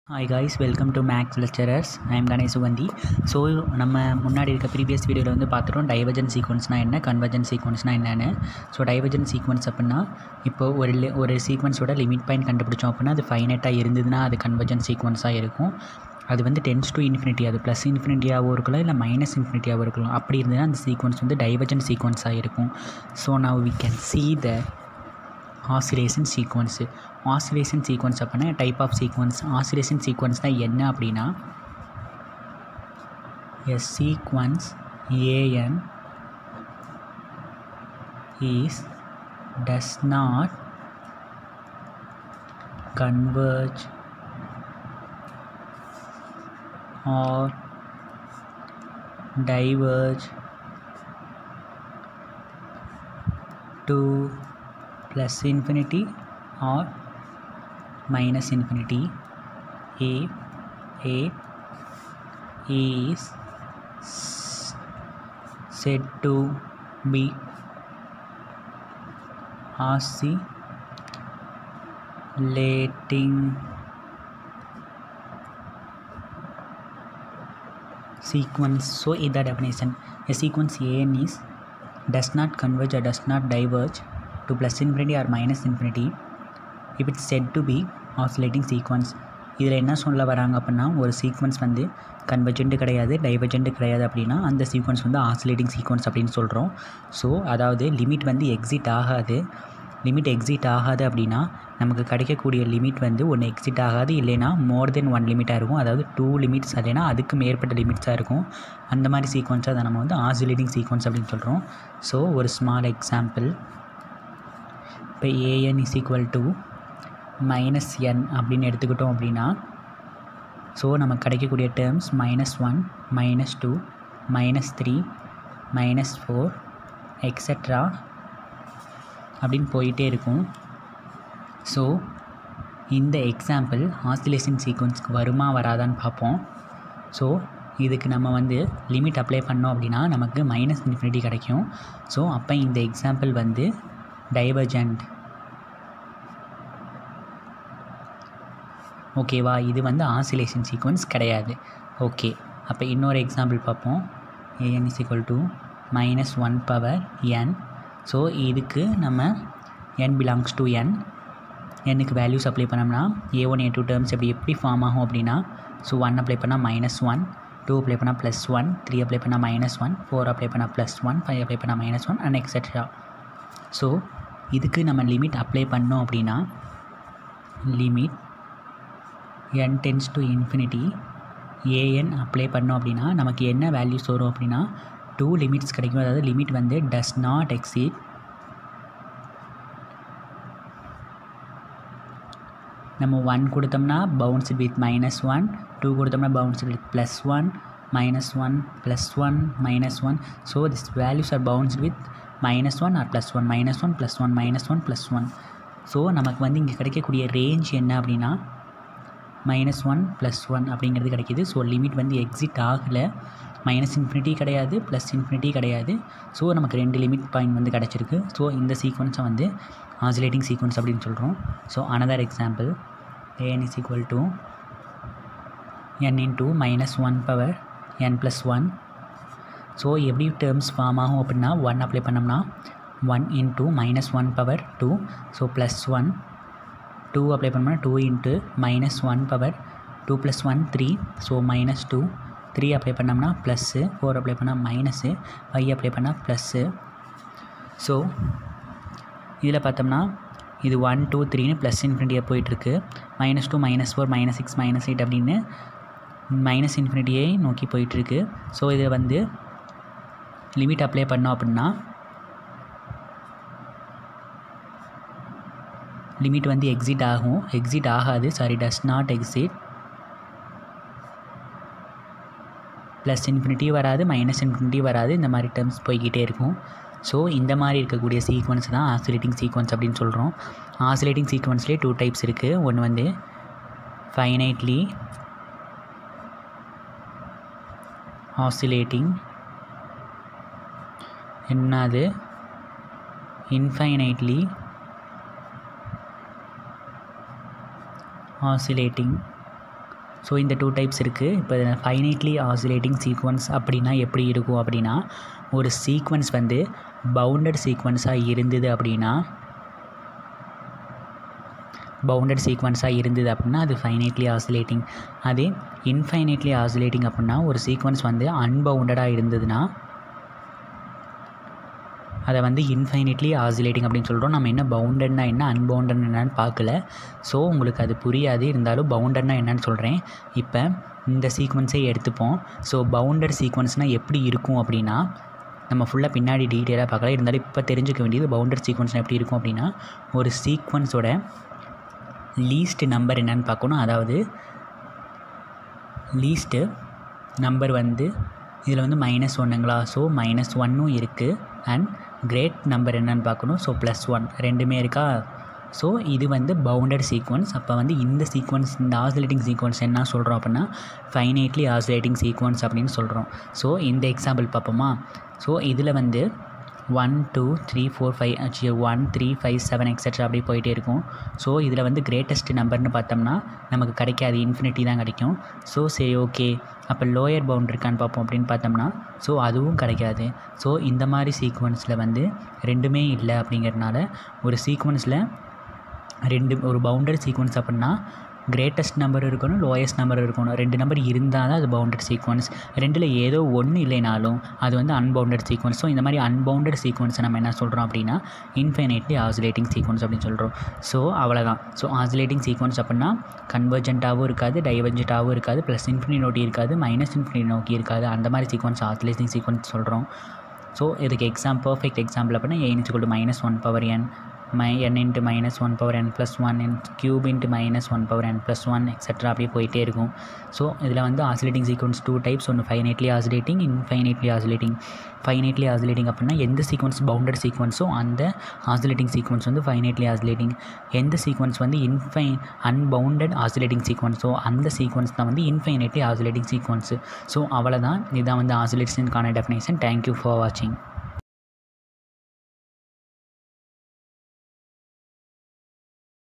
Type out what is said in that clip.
hi guys welcome to Max lecturers I am Ganesh Suganthi so நம்ம முன்னாடி இருக்க ப்ரீவியஸ் வீடியோவில் வந்து பார்த்துட்டோம் டைவர்ஜன் சீக்வன்ஸ்னால் என்ன கன்வர்ஜன் சீக்வன்ஸ்னால் என்னென்னு ஸோ டைவர்ஜன் சீக்வன்ஸ் அப்படின்னா இப்போ ஒரு li- ஒரு சீக்வன்ஸோட லிமிட் பாயிண்ட் கண்டுபிடிச்சோம் அப்படின்னா அது ஃபைனட்டாக இருந்ததுன்னா அது கன்வர்ஜன் சீக்வன்ஸாக இருக்கும் அது வந்து டென்ஸ் டு இன்ஃபினிட்டி அது ப்ளஸ் இன்ஃபினிட்டியாகவும் இருக்கலாம் இல்லை மைனஸ் இன்ஃபினிட்டியாகவும் இருக்கலாம் அப்படி இருந்ததுன்னா அந்த சீக்வன்ஸ் வந்து டைவர்ஜன் சீக்வன்ஸாக இருக்கும் so now we can see the oscillation sequence oscillation sequence அப்படின்னா டைப் ஆஃப் சீக்வன்ஸ் ஆசிலேஷன் சீக்வன்ஸ்னால் என்ன அப்படின்னா a sequence a n is does not converge or diverge to plus infinity or minus infinity a a is s- said to be oscillating sequence so in the definition a sequence an is does not converge or does not diverge to plus infinity or minus infinity if it's said to be oscillating sequence இதில் என்ன சொல்ல வராங்க அப்படின்னா ஒரு sequence வந்து convergent கிடையாது divergent கிடையாது அப்படின்னா அந்த சீக்வன்ஸ் வந்து ஆசிலேட்டிங் சீக்வன்ஸ் அப்படின்னு சொல்கிறோம் ஸோ அதாவது லிமிட் வந்து எக்ஸிட் ஆகாது லிமிட் எக்ஸிட் ஆகாது அப்படின்னா நமக்கு கிடைக்கக்கூடிய லிமிட் வந்து ஒன்று எக்ஸிட் ஆகாது இல்லைன்னா மோர் தென் ஒன் லிமிட்டாக இருக்கும் அதாவது டூ லிமிட்ஸ் இல்லைன்னா அதுக்கு மேற்பட்ட லிமிட்ஸாக இருக்கும் அந்த மாதிரி சீக்வன்ஸாக அதை நம்ம வந்து ஆசிலேட்டிங் சீக்வன்ஸ் அப்படின்னு சொல்கிறோம் ஸோ ஒரு ஸ்மால் எக்ஸாம்பிள் இப்போ a n is equal to minus n அப்படின்னு எடுத்துக்கிட்டோம் அப்படின்னா ஸோ நமக்கு கிடைக்கக்கூடிய terms minus one minus two minus three minus four extra அப்படின்னு போயிட்டே இருக்கும் ஸோ இந்த எக்ஸாம்பிள் ஆசிலேஷன் சீக்வன்ஸ்க்கு வருமா வராதான்னு பார்ப்போம் ஸோ இதுக்கு நம்ம வந்து லிமிட் அப்ளை பண்ணோம் அப்படின்னா நமக்கு மைனஸ் இன்ஃபினிட்டி கிடைக்கும் ஸோ அப்போ இந்த எக்ஸாம்பிள் வந்து டைவர்ஜென்ட் ஓகேவா இது வந்து ஆசிலேஷன் சீக்வன்ஸ் கிடையாது ஓகே அப்போ இன்னொரு எக்ஸாம்பிள் பார்ப்போம் a n is equal to minus one power n so இதுக்கு நம்ம என் பிலாங்ஸ் டு என் எண்ணுக்கு வேல்யூஸ் அப்ளை பண்ணோம்னா a one a two terms எப்படி எப்படி ஃபார்ம் ஆகும் அப்படின்னா ஸோ ஒன் அப்ளை பண்ணால் மைனஸ் ஒன் டூ அப்ளை பண்ணால் ப்ளஸ் ஒன் த்ரீ அப்ளை பண்ணால் மைனஸ் ஒன் ஃபோர் அப்ளை பண்ணால் ப்ளஸ் ஒன் ஃபைவ் அப்ளை பண்ணால் minus one and extra so இதுக்கு நம்ம லிமிட் அப்ளை பண்ணோம் அப்படின்னா limit n tends to infinity a n apply பண்ணோம் அப்படின்னா நமக்கு என்ன வேல்யூஸ் வரும் அப்படின்னா டூ லிமிட்ஸ் கிடைக்கும் அதாவது லிமிட் வந்து டஸ் நாட் எக்ஸீட் நம்ம ஒன் கொடுத்தோம்னா bounds with minus one two கொடுத்தோம்னா bounds with plus one minus one plus one minus one so this values are bounds with minus one or plus one minus one plus one minus one plus one so நமக்கு வந்து இங்கே கிடைக்கக்கூடிய range என்ன அப்படின்னா minus one plus one அப்படிங்கிறது கிடைக்கிது so limit வந்து exit ஆகலை மைனஸ் இன்ஃபினிட்டி கிடையாது ப்ளஸ் இன்ஃபினிட்டி கிடையாது ஸோ நமக்கு ரெண்டு லிமிட் பாயிண்ட் வந்து கிடச்சிருக்கு ஸோ இந்த சீக்வன்ஸை வந்து ஆசிலேட்டிங் சீக்வன்ஸ் அப்படின்னு சொல்கிறோம் so another example a n is equal to n into minus one power n plus one so எப்படி டேர்ம்ஸ் ஃபார்ம் ஆகும் அப்படின்னா ஒன் அப்ளை பண்ணோம்னா one into minus one power two so plus one two apply பண்ணோம்னா two into minus one power two plus one three so minus two three apply பண்ணோம்னா plus four apply பண்ணால் minus five apply பண்ணால் plus so இதில் பார்த்தோம்னா இது one two த்ரீன்னு plus இன்ஃபினிட்டியாக போயிட்டுருக்கு minus two minus four minus six minus eight அப்படின்னு மைனஸ் இன்ஃபினிட்டியை நோக்கி போயிட்டுருக்கு ஸோ இதில் வந்து லிமிட் அப்ளை பண்ணோம் அப்படின்னா லிமிட் வந்து எக்ஸிட் ஆகும் எக்ஸிட் ஆகாது sorry does not exist plus infinity வராது மைனஸ் இன்ஃபினிட்டி வராது இந்த மாதிரி டேர்ம்ஸ் போய்கிட்டே இருக்கும் ஸோ இந்த மாதிரி இருக்கக்கூடிய சீக்வன்ஸ் தான் ஆசிலேட்டிங் சீக்வன்ஸ் அப்படின்னு சொல்கிறோம் ஆசிலேட்டிங் சீக்வன்ஸ்லேயே டூ டைப்ஸ் இருக்குது ஒன்று வந்து ஃபைனைட்லி ஆசிலேட்டிங் என்னது இன்ஃபைனைட்லி ஆசிலேட்டிங் ஸோ இந்த டூ டைப்ஸ் இருக்குது இப்போ ஃபைனைட்லி ஆசிலேட்டிங் சீக்வன்ஸ் அப்படின்னா எப்படி இருக்கும் அப்படின்னா ஒரு சீக்வன்ஸ் வந்து பவுண்டட் சீக்வன்ஸாக இருந்தது அப்படின்னா பவுண்டட் சீக்வன்ஸாக இருந்தது அப்படின்னா அது ஃபைனைட்லி ஆசிலேட்டிங் அதே இன்ஃபைனைட்லி ஆசிலேட்டிங் அப்படின்னா ஒரு சீக்வன்ஸ் வந்து அன்பவுண்டடாக இருந்ததுன்னா அதை வந்து இன்ஃபைனிட்லி ஆசிலேட்டிங் அப்படின்னு சொல்கிறோம் நம்ம என்ன பவுண்டட்னா என்ன அன்பவுண்டட் என்னன்னு பார்க்கல ஸோ உங்களுக்கு அது புரியாது இருந்தாலும் பவுண்டட்னா என்னன்னு சொல்கிறேன் இப்போ இந்த சீக்வன்ஸே எடுத்துப்போம் ஸோ பவுண்டட் சீக்வன்ஸ்னால் எப்படி இருக்கும் அப்படின்னா நம்ம ஃபுல்லாக பின்னாடி டீட்டெயிலாக பார்க்கலாம் இருந்தாலும் இப்போ தெரிஞ்சுக்க வேண்டியது பவுண்டட் சீக்வன்ஸ்னால் எப்படி இருக்கும் அப்படின்னா ஒரு சீக்வன்ஸோட லீஸ்ட் நம்பர் என்னன்னு பார்க்கணும் அதாவது லீஸ்ட்டு நம்பர் வந்து இதில் வந்து மைனஸ் ஒன்றுங்களா ஸோ மைனஸ் ஒன்னும் இருக்குது அண்ட் கிரேட் நம்பர் என்னன்னு பார்க்கணும் ஸோ ப்ளஸ் ஒன் ரெண்டுமே இருக்கா ஸோ இது வந்து பவுண்டட் சீக்வன்ஸ் அப்போ வந்து இந்த சீக்வன்ஸ் இந்த ஆசிலேட்டிங் சீக்வன்ஸ் என்ன சொல்கிறோம் அப்படின்னா ஃபைனைட்லி ஆசிலேட்டிங் சீக்வன்ஸ் அப்படின்னு சொல்கிறோம் ஸோ இந்த எக்ஸாம்பிள் பார்ப்போமா ஸோ இதில் வந்து one two three four five ஆச்சு one three five seven etcetera அப்படியே போயிட்டே இருக்கும் ஸோ இதில் வந்து கிரேட்டஸ்ட் நம்பர்னு பார்த்தோம்னா நமக்கு கிடைக்காது இன்ஃபினிட்டி தான் கிடைக்கும் ஸோ சரி ஓகே அப்போ லோயர் பவுண்ட் இருக்கான்னு பார்ப்போம் அப்படின்னு பார்த்தோம்னா ஸோ அதுவும் கிடைக்காது ஸோ இந்த மாதிரி சீக்வன்ஸில் வந்து ரெண்டுமே இல்லை அப்படிங்கிறதுனால ஒரு சீக்வன்ஸில் ரெண்டு ஒரு பவுண்டட் சீக்வன்ஸ் அப்படின்னா கிரேட்டஸ்ட் நம்பர் இருக்கணும் லோயஸ்ட் நம்பர் இருக்கணும் ரெண்டு நம்பர் இருந்தால் தான் அது பவுண்டட் சீக்வன்ஸ் ரெண்டில் ஏதோ ஒன்று இல்லைனாலும் அது வந்து அன்பவுண்டட் சீக்வன்ஸ் ஸோ இந்த மாதிரி அன்பவுண்டட் சீக்வன்ஸை நம்ம என்ன சொல்கிறோம் அப்படின்னா இன்ஃபைனைட்லி ஆசிலேட்டிங் சீக்வன்ஸ் அப்படின்னு சொல்கிறோம் ஸோ அவ்வளோதான் ஸோ ஆசிலேட்டிங் சீக்வன்ஸ் அப்படின்னா கன்வர்ஜென்ட்டாகவும் இருக்காது டைவர்ஜென்ட்டாகவும் இருக்காது ப்ளஸ் இன்ஃபினி நோக்கி இருக்காது மைனஸ் இன்ஃபினி நோக்கி இருக்காது அந்த மாதிரி சீக்வன்ஸ் ஆசிலேட்டிங் சீக்வன்ஸ் சொல்கிறோம் ஸோ இதுக்கு எக்ஸாம் பர்ஃபெக்ட் எக்ஸாம்பிள் அப்படின்னா ஏ இன்ச்சுக்குள் minus one power n my n into minus one power n plus one n cube into minus one power n plus one etcetera அப்படியே போயிட்டே இருக்கும் so இதில் வந்து oscillating sequence two types ஒன்று finitely oscillating infinitely oscillating finitely oscillating அப்படின்னா எந்த sequence bounded சீக்வன்ஸோ அந்த ஆசிலேட்டிங் சீக்வன்ஸ் வந்து ஃபைனைட்லி ஆசிலேட்டிங் எந்த சீக்வன்ஸ் வந்து இன்ஃபை அன்பவுண்டட் ஆசிலேட்டிங் சீக்வன்ஸோ அந்த சீக்வன்ஸ் தான் வந்து இன்ஃபைனைட்லி ஆசிலேட்டிங் சீக்வன்ஸு ஸோ அவ்வளோதான் இதுதான் வந்து ஆசிலேஷனுக்கான டெஃபினேஷன் தேங்க்யூ ஃபார் வாட்சிங்